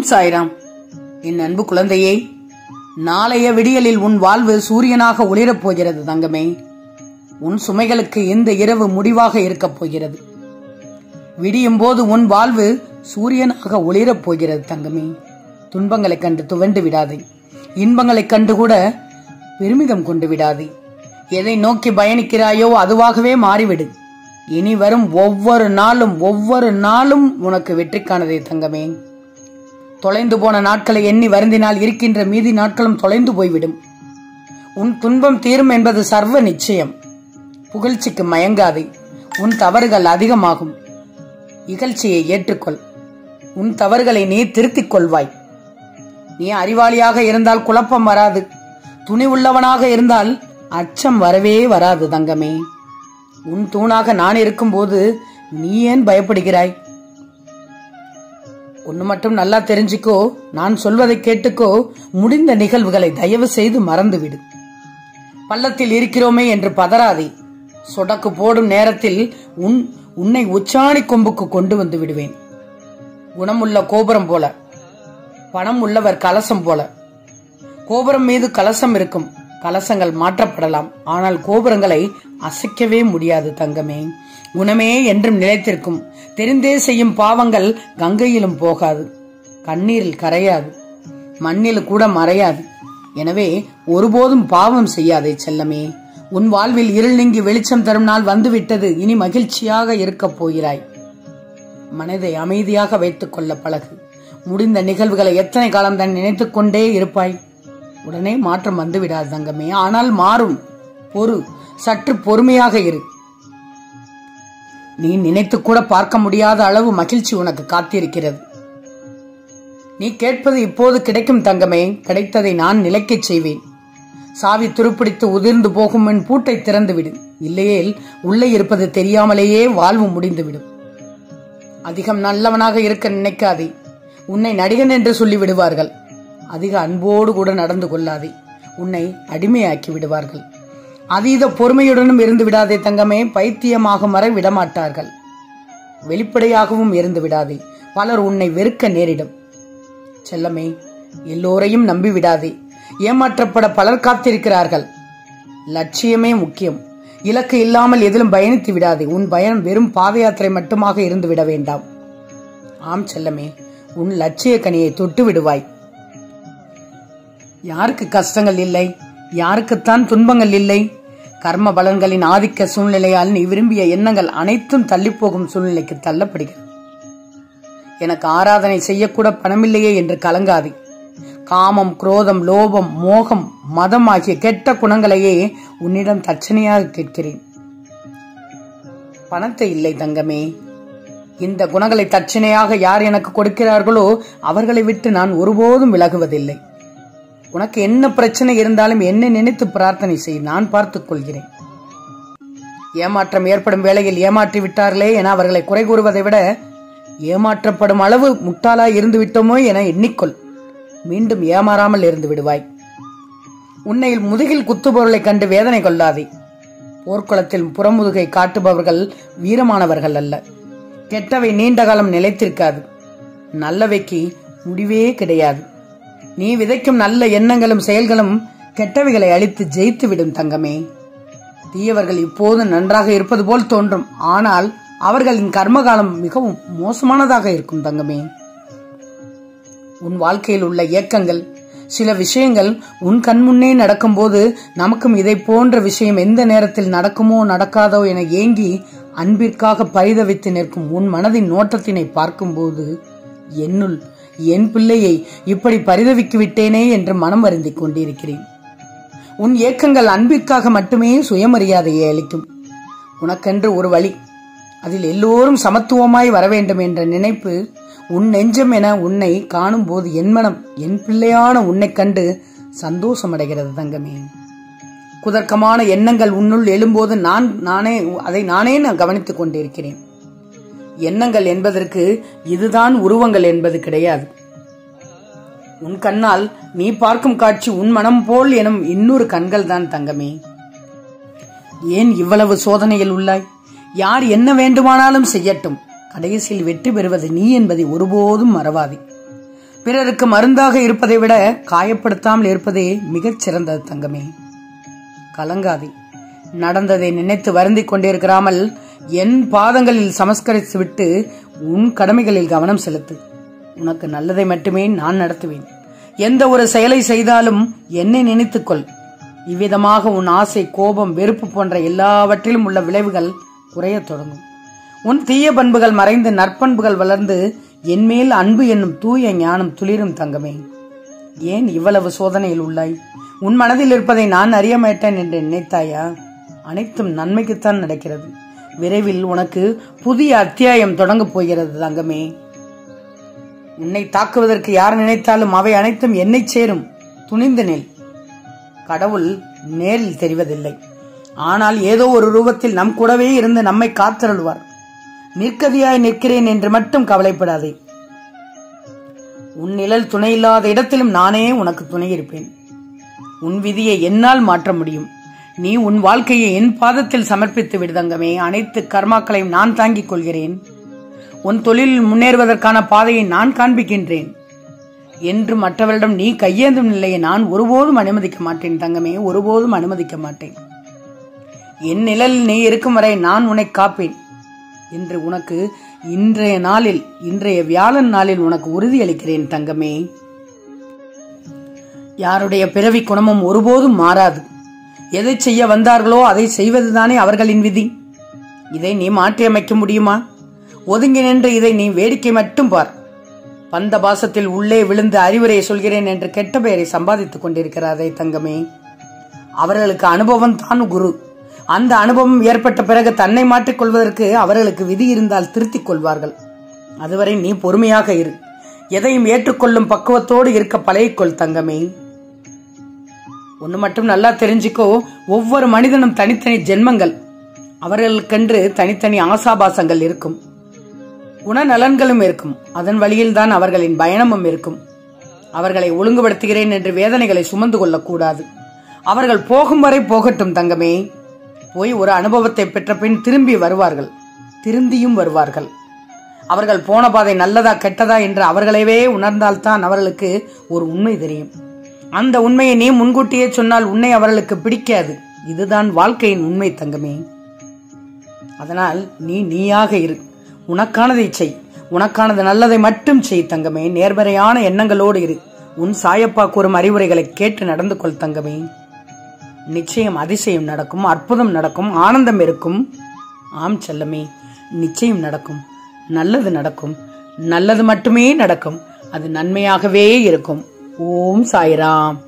ஓம் சாய்ராம் என் அன்பு குழந்தையே நாளைய விடியலில் உன் வாழ்வு சூரியனாக ஒளிரப் போகிறது தங்கமே உன் சுமைகளுக்கு இந்த இரவு முடிவாக இருக்கப் போகிறது விடியும் போது உன் வாழ்வு சூரியனாக ஒளிரப் போகிறது தங்கமே துன்பங்களைக் கண்டு துவண்டு விடாதே இன்பங்களைக் கண்டு கூட பெருமிதம் கொண்டு விடாதே எதை நோக்கி பயணிக்கிறாயோ அதுவாகவே மாறிவிடு இனி வரும் ஒவ்வொரு நாளும் ஒவ்வொரு நாளும் உனக்கு வெற்றிக்கானதே தங்கமே தொலைந்து போன நாட்களை எண்ணி வருந்தினால் இருக்கின்ற மீதி நாட்களும் தொலைந்து போய்விடும் உன் துன்பம் தீரும் என்பது சர்வ நிச்சயம் புகழ்ச்சிக்கு மயங்காதே உன் தவறுகள் அதிகமாகும் இகழ்ச்சியை ஏற்றுக்கொள் உன் தவறுகளை நீ திருத்திக் கொள்வாய் நீ அறிவாளியாக இருந்தால் குழப்பம் வராது துணி உள்ளவனாக இருந்தால் அச்சம் வரவே வராது தங்கமே உன் தூணாக நான் இருக்கும்போது நீ ஏன் பயப்படுகிறாய் ஒன்னு மட்டும் நல்லா தெரிஞ்சுக்கோ நான் சொல்வதை கேட்டுக்கோ முடிந்த நிகழ்வுகளை தயவு செய்து மறந்துவிடு பள்ளத்தில் இருக்கிறோமே என்று பதறாதே சொடக்கு போடும் நேரத்தில் உன் உன்னை உச்சாணி கொம்புக்கு கொண்டு வந்து விடுவேன் குணமுள்ள கோபுரம் போல பணம் உள்ளவர் கலசம் போல கோபுரம் மீது கலசம் இருக்கும் கலசங்கள் மாற்றப்படலாம் ஆனால் கோபுரங்களை அசைக்கவே முடியாது தங்கமே குணமே என்றும் நிலைத்திருக்கும் தெரிந்தே செய்யும் பாவங்கள் கங்கையிலும் போகாது கண்ணீரில் கரையாது மண்ணில் கூட மறையாது எனவே ஒருபோதும் பாவம் செய்யாதே செல்லமே உன் வாழ்வில் இருள் நீங்கி வெளிச்சம் தரும் நாள் வந்துவிட்டது இனி மகிழ்ச்சியாக இருக்கப் போகிறாய் மனதை அமைதியாக வைத்துக் கொள்ள பழகு முடிந்த நிகழ்வுகளை எத்தனை காலம் தான் நினைத்துக் கொண்டே இருப்பாய் உடனே மாற்றம் வந்து விடாது தங்கமே ஆனால் மாறும் பொறு சற்று பொறுமையாக இரு நீ நினைத்து கூட பார்க்க முடியாத அளவு மகிழ்ச்சி உனக்கு காத்திருக்கிறது நீ கேட்பது இப்போது கிடைக்கும் தங்கமே கிடைத்ததை நான் நிலைக்கச் செய்வேன் சாவி துருப்பிடித்து உதிர்ந்து போகும் என் பூட்டை திறந்துவிடு இல்லையேல் உள்ளே இருப்பது தெரியாமலேயே வாழ்வு முடிந்துவிடும் அதிகம் நல்லவனாக இருக்க நினைக்காதே உன்னை நடிகன் என்று சொல்லி விடுவார்கள் அதிக அன்போடு கூட நடந்து கொள்ளாதே உன்னை அடிமையாக்கி விடுவார்கள் அதீத பொறுமையுடனும் இருந்து விடாதே தங்கமே பைத்தியமாகும் வரை விடமாட்டார்கள் வெளிப்படையாகவும் இருந்து விடாதே பலர் உன்னை வெறுக்க நேரிடும் செல்லமே எல்லோரையும் நம்பி விடாதே ஏமாற்றப்பட பலர் காத்திருக்கிறார்கள் லட்சியமே முக்கியம் இலக்கு இல்லாமல் எதிலும் பயணித்து விடாதே உன் பயணம் வெறும் பாத யாத்திரை மட்டுமாக இருந்து விட வேண்டாம் ஆம் செல்லமே உன் லட்சிய கனியை தொட்டு விடுவாய் யாருக்கு கஷ்டங்கள் இல்லை யாருக்குத்தான் துன்பங்கள் இல்லை கர்ம பலன்களின் ஆதிக்க சூழ்நிலையால் நீ விரும்பிய எண்ணங்கள் அனைத்தும் தள்ளிப்போகும் சூழ்நிலைக்கு தள்ளப்படுகிறது எனக்கு ஆராதனை செய்யக்கூட பணமில்லையே என்று கலங்காதே காமம் குரோதம் லோபம் மோகம் மதம் ஆகிய கெட்ட குணங்களையே உன்னிடம் தட்சணையாக கேட்கிறேன் பணத்தை இல்லை தங்கமே இந்த குணங்களை தட்சணையாக யார் எனக்கு கொடுக்கிறார்களோ அவர்களை விட்டு நான் ஒருபோதும் விலகுவதில்லை உனக்கு என்ன பிரச்சனை இருந்தாலும் என்ன நினைத்து பிரார்த்தனை செய் நான் பார்த்துக் கொள்கிறேன் ஏமாற்றம் ஏற்படும் வேளையில் ஏமாற்றி விட்டார்களே என அவர்களை குறை கூறுவதை விட ஏமாற்றப்படும் அளவு முட்டாளாய் இருந்து விட்டோமோ என எண்ணிக்கொள் மீண்டும் ஏமாறாமல் இருந்து விடுவாய் உன்னையில் முதுகில் குத்துபொருளை கண்டு வேதனை கொள்ளாதே போர்க்குளத்தில் புறமுதுகை காட்டுபவர்கள் வீரமானவர்கள் அல்ல கெட்டவை நீண்ட காலம் நிலைத்திருக்காது நல்லவைக்கு முடிவே கிடையாது நீ விதைக்கும் நல்ல எண்ணங்களும் செயல்களும் கெட்டவைகளை அழித்து ஜெயித்து விடும் தங்கமே தீயவர்கள் இப்போது நன்றாக இருப்பது போல் தோன்றும் ஆனால் அவர்களின் கர்மகாலம் மிகவும் மோசமானதாக இருக்கும் தங்கமே உன் வாழ்க்கையில் உள்ள இயக்கங்கள் சில விஷயங்கள் உன் கண்முன்னே நடக்கும்போது நமக்கும் இதை போன்ற விஷயம் எந்த நேரத்தில் நடக்குமோ நடக்காதோ என ஏங்கி அன்பிற்காக பரிதவித்து நிற்கும் உன் மனதின் நோட்டத்தினை பார்க்கும்போது என்னுள் என் பிள்ளையை இப்படி பரிதவிக்கு விட்டேனே என்று மனம் வருந்திக் கொண்டிருக்கிறேன் உன் இயக்கங்கள் அன்பிற்காக மட்டுமே சுயமரியாதையை அளிக்கும் உனக்கென்று ஒரு வழி அதில் எல்லோரும் சமத்துவமாய் வர வேண்டும் என்ற நினைப்பு உன் நெஞ்சம் என உன்னை காணும் போது என் மனம் என் பிள்ளையான உன்னை கண்டு சந்தோஷமடைகிறது தங்கமே குதர்க்கமான எண்ணங்கள் உன்னுள் எழும்போது நான் நானே அதை நானே நான் கவனித்துக் கொண்டிருக்கிறேன் எண்ணங்கள் என்பதற்கு இதுதான் உருவங்கள் என்பது கிடையாது உன் கண்ணால் நீ பார்க்கும் காட்சி உன் மனம் போல் எனும் இன்னொரு கண்கள் தான் தங்கமே ஏன் இவ்வளவு சோதனையில் உள்ளாய் யார் என்ன வேண்டுமானாலும் செய்யட்டும் கடைசியில் வெற்றி பெறுவது நீ என்பதை ஒருபோதும் மறவாதே பிறருக்கு மருந்தாக இருப்பதை விட காயப்படுத்தாமல் இருப்பதே மிகச் சிறந்தது தங்கமே கலங்காதே நடந்ததை நினைத்து வருந்திக் கொண்டிருக்கிறாமல் என் பாதங்களில் சமஸ்கரித்து விட்டு உன் கடமைகளில் கவனம் செலுத்து உனக்கு நல்லதை மட்டுமே நான் நடத்துவேன் எந்த ஒரு செயலை செய்தாலும் என்னை நினைத்துக்கொள் இவ்விதமாக உன் ஆசை கோபம் வெறுப்பு போன்ற எல்லாவற்றிலும் உள்ள விளைவுகள் குறையத் தொடங்கும் உன் தீய பண்புகள் மறைந்து நற்பண்புகள் வளர்ந்து என்மேல் அன்பு என்னும் தூய ஞானம் துளிரும் தங்கமே ஏன் இவ்வளவு சோதனையில் உள்ளாய் உன் மனதில் இருப்பதை நான் அறிய மாட்டேன் என்று நினைத்தாயா அனைத்தும் நன்மைக்குத்தான் நடக்கிறது விரைவில் உனக்கு புதிய அத்தியாயம் தொடங்கப் போகிறது தங்கமே உன்னை தாக்குவதற்கு யார் நினைத்தாலும் அவை அனைத்தும் என்னை சேரும் துணிந்து நில் கடவுள் நேரில் தெரிவதில்லை ஆனால் ஏதோ ஒரு ரூபத்தில் நம் கூடவே இருந்து நம்மை காத்தருள்வார் நிற்கதியாய் நிற்கிறேன் என்று மட்டும் கவலைப்படாதே உன் நிழல் துணையில்லாத இடத்திலும் நானே உனக்கு துணை இருப்பேன் உன் விதியை என்னால் மாற்ற முடியும் நீ உன் வாழ்க்கையை என் பாதத்தில் சமர்ப்பித்து விடுதங்கமே அனைத்து கர்மாக்களையும் நான் தாங்கிக் கொள்கிறேன் உன் தொழிலில் முன்னேறுவதற்கான பாதையை நான் காண்பிக்கின்றேன் என்று மற்றவரிடம் நீ கையேந்தும் நிலையை நான் ஒருபோதும் அனுமதிக்க மாட்டேன் தங்கமே ஒருபோதும் அனுமதிக்க மாட்டேன் என் நிழலில் நீ இருக்கும் வரை நான் உன்னை காப்பேன் என்று உனக்கு இன்றைய நாளில் இன்றைய வியாழன் நாளில் உனக்கு உறுதியளிக்கிறேன் தங்கமே யாருடைய பிறவி குணமும் ஒருபோதும் மாறாது எதை செய்ய வந்தார்களோ அதை செய்வதுதானே அவர்களின் விதி இதை நீ மாற்றியமைக்க முடியுமா ஒதுங்கி நின்று இதை நீ வேடிக்கை மட்டும் பார் பந்த பாசத்தில் உள்ளே விழுந்து அறிவுரையை சொல்கிறேன் என்று கெட்ட பெயரை சம்பாதித்துக் கொண்டிருக்கிறாரே தங்கமே அவர்களுக்கு அனுபவம் தான் குரு அந்த அனுபவம் ஏற்பட்ட பிறகு தன்னை மாற்றிக் கொள்வதற்கு அவர்களுக்கு விதி இருந்தால் திருத்திக் கொள்வார்கள் அதுவரை நீ பொறுமையாக இரு எதையும் ஏற்றுக்கொள்ளும் பக்குவத்தோடு இருக்க பழகிக்கொள் தங்கமே ஒன்று மட்டும் நல்லா தெரிஞ்சுக்கோ ஒவ்வொரு மனிதனும் தனித்தனி ஜென்மங்கள் அவர்களுக்கென்று தனித்தனி ஆசாபாசங்கள் இருக்கும் குணநலன்களும் இருக்கும் அதன் வழியில்தான் அவர்களின் பயணமும் இருக்கும் அவர்களை ஒழுங்குபடுத்துகிறேன் என்று வேதனைகளை சுமந்து கொள்ளக்கூடாது அவர்கள் போகும் வரை போகட்டும் தங்கமே போய் ஒரு அனுபவத்தை பெற்ற பின் திரும்பி வருவார்கள் திருந்தியும் வருவார்கள் அவர்கள் போன பாதை நல்லதா கெட்டதா என்று அவர்களைவே உணர்ந்தால்தான் அவர்களுக்கு ஒரு உண்மை தெரியும் அந்த உண்மையை நீ முன்கூட்டியே சொன்னால் உன்னை அவர்களுக்கு பிடிக்காது இதுதான் வாழ்க்கையின் உண்மை தங்கமே அதனால் நீ நீயாக இரு உனக்கானதை செய் உனக்கானது நல்லதை மட்டும் செய் தங்கமே நேர்மறையான எண்ணங்களோடு இரு உன் சாயப்பா கூறும் அறிவுரைகளை கேட்டு நடந்து கொள் தங்கமே நிச்சயம் அதிசயம் நடக்கும் அற்புதம் நடக்கும் ஆனந்தம் இருக்கும் ஆம் செல்லமே நிச்சயம் நடக்கும் நல்லது நடக்கும் நல்லது மட்டுமே நடக்கும் அது நன்மையாகவே இருக்கும் ஓம் சாய்ராம்